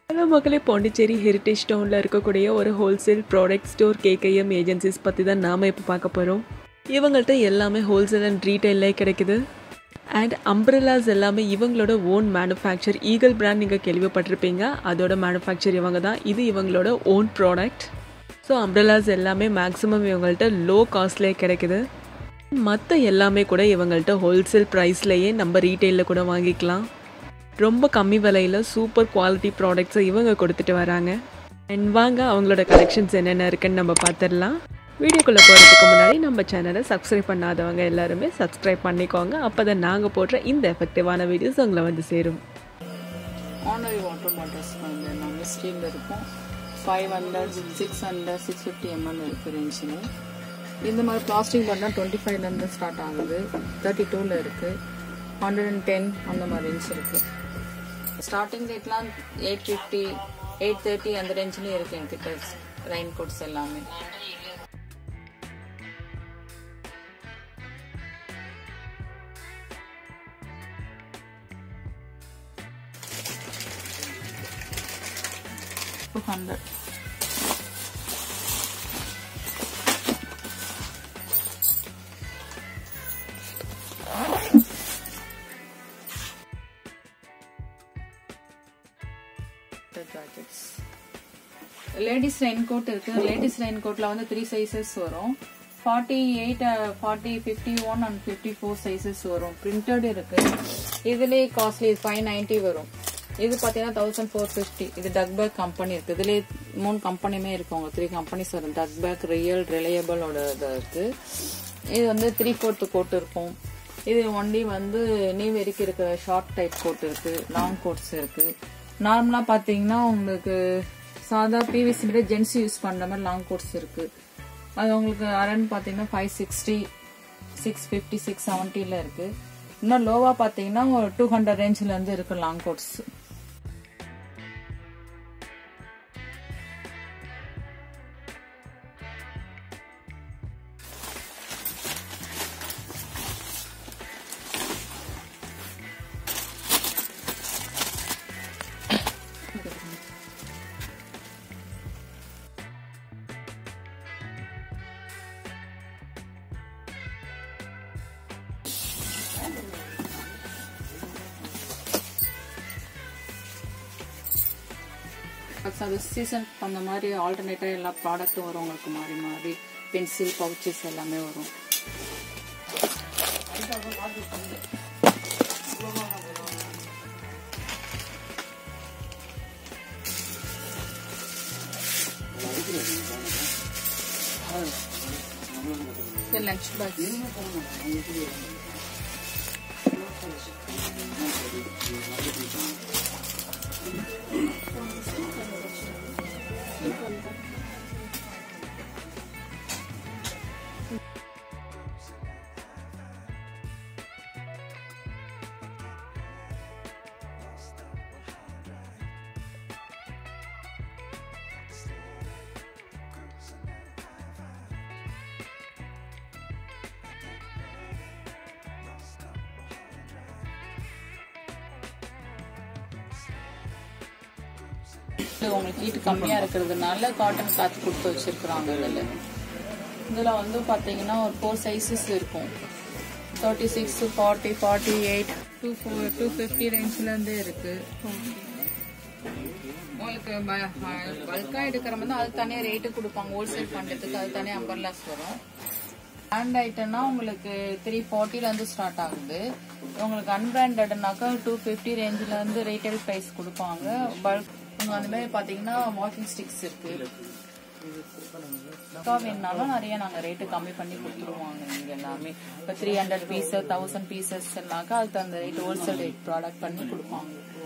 hello மக்களே Pondicherry heritage டவுனில் இருக்கக்கூடிய ஒரு wholesale product store KKM agencies பற்றி தான் நாம் இப்போ பார்க்க போகிறோம் இவங்கள்ட்ட எல்லாமே ஹோல்சேல் அண்ட் ரீட்டைல்லே கிடைக்குது அண்ட் அம்ப்ரெல்லாஸ் எல்லாமே இவங்களோட ஓன் மேனுஃபேக்சர் ஈகல் பிராண்ட் நீங்கள் கேள்விப்பட்டிருப்பீங்க அதோட மேனுஃபேக்சர் இவங்க தான் இது இவங்களோட ஓன் ப்ராடக்ட் ஸோ அம்ப்ரெல்லாஸ் எல்லாமே மேக்ஸிமம் இவங்கள்ட்ட லோ காஸ்ட்லேயே கிடைக்குது மற்ற எல்லாமே கூட இவங்கள்ட்ட ஹோல்சேல் ப்ரைஸ்லேயே நம்ம ரீட்டெயிலில் கூட வாங்கிக்கலாம் ரொம்ப கம்மி விலையில் சூப்பர் குவாலிட்டி ப்ராடக்ட்ஸை இவங்க கொடுத்துட்டு வராங்க அண்ட் வாங்க அவங்களோட கலெக்ஷன்ஸ் என்னென்ன இருக்குன்னு நம்ம பார்த்துடலாம் வீடியோக்குள்ளே போகிறதுக்கு முன்னாடி நம்ம சேனலை சப்ஸ்கிரைப் பண்ணாதவங்க எல்லாருமே சப்ஸ்கிரைப் பண்ணிக்கோங்க அப்போ தான் நாங்கள் போடுற இந்த எஃபெக்டிவான வீடியோஸ் உங்களை வந்து சேரும் ஆர்டினரி வாட்டர் பாட்டில்ஸ் வந்து நம்ம ஸ்டீலில் இருக்கும் five hundred six hundred six fifty ML இருக்கு ரேஞ்சில் இந்த மாதிரி பிளாஸ்டிக் பாட்டில் டுவெண்ட்டி ஃபைவ்லேருந்து ஸ்டார்ட் ஆகுது தேர்ட்டி டூவில் இருக்குது ஹண்ட்ரட் அண்ட் டென் அந்த மாதிரி ரேஞ்ச் இருக்குது ஸ்டார்டிங் ரேட்லாம் எயிட் ஃபிஃப்டி எயிட் தேர்ட்டி அந்த ரேஞ்சிலையும் இருக்குது என்கிட்ட ரெயின் கோட்ஸ் எல்லாமே two hundred jackets ladies rain coat இருக்கு லேடிஸ் ரெயின் கோட்ல வந்து த்ரீ சைசஸ் வரும் forty eight forty fifty one and fifty four sizes வரும் பிரிண்டட் இருக்கு இதுலேயே காஸ்ட்லி ஃபைவ் நைன்ட்டி வரும் இது பார்த்தீங்கன்னா தௌசண்ட் ஃபோர் ஃபிஃப்டி இது டக் பேக் கம்பெனி இருக்கு இதுலேயே மூணு கம்பெனியுமே இருக்கு உங்களுக்கு த்ரீ கம்பெனிஸ் வரும் டக் பேக் ரியல் ரிலையபிளோட இது இருக்கு இது வந்து த்ரீ ஃபோர்த்து கோட் இருக்கும் இது ஒன்லி வந்து நீ வரைக்கும் இருக்க ஷார்ட் டைப் கோட் இருக்கு லாங் கோட்ஸ் இருக்கு நார்மலா பாத்தீங்கன்னா உங்களுக்கு சாதா பிவிசி விட ஜென்ஸ் யூஸ் பண்ற மாதிரி லாங் கோட்ஸ் இருக்கு அது உங்களுக்கு அரௌண்ட் பாத்தீங்கன்னா five sixty six fifty six செவன்ட்டில இருக்கு இன்னும் லோவா பாத்தீங்கன்னா ஒரு டூ ஹண்ட்ரட் ரேஞ்சில இருந்து இருக்கு லாங் கோட்ஸ் அது சீசன் அந்த மாதிரி ஆல்டர்னேட்டா எல்லா ப்ராடக்ட்டும் வரும் உங்களுக்கு மாறி மாறி பென்சில் பவுச்சஸ் எல்லாமே வரும் லஞ்ச் பாக்ஸ் உங்களுக்கு ஹீட் கம்மியா இருக்கிறதுனால காட்டன் கிளாத் கொடுத்து வச்சிருக்கிறாங்க இதுல இதுல வந்து பாத்தீங்கன்னா ஒரு ஃபோர் சைஸஸ் இருக்கும் thirty six forty forty eight two four two fifty ரேஞ்ச்ல இருந்தே இருக்கு உங்களுக்கு பல்கா எடுக்கிற மாதிரி அது தனியாக ரேட்டு கொடுப்பாங்க ஹோல்சேல் பண்றதுக்கு அது தனியாக அம்பர்லாஸ் வரும் பிராண்ட் ஐட்டம்னா உங்களுக்கு த்ரீ ஃபார்ட்டில இருந்து ஸ்டார்ட் ஆகுது உங்களுக்கு அன்பிராண்டட்னாக்கா டூ ஃபிஃப்டி ரேஞ்சில் இருந்து ரீட்டைல் ப்ரைஸ் கொடுப்பாங்க பல்க் உங்க அந்த மாதிரி பாத்தீங்கன்னா வாக்கிங் ஸ்டிக்ஸ் இருக்கு வேணுனாலும் நிறைய நாங்க ரேட்டு கம்மி பண்ணி கொடுத்துருவாங்க நீங்க எல்லாமே இப்ப three hundred pieces thousand pieces எல்லாக்கா அதுக்கு அந்த ரேட் ஹோல்சேல் ரேட் ப்ராடக்ட் பண்ணி கொடுப்பாங்க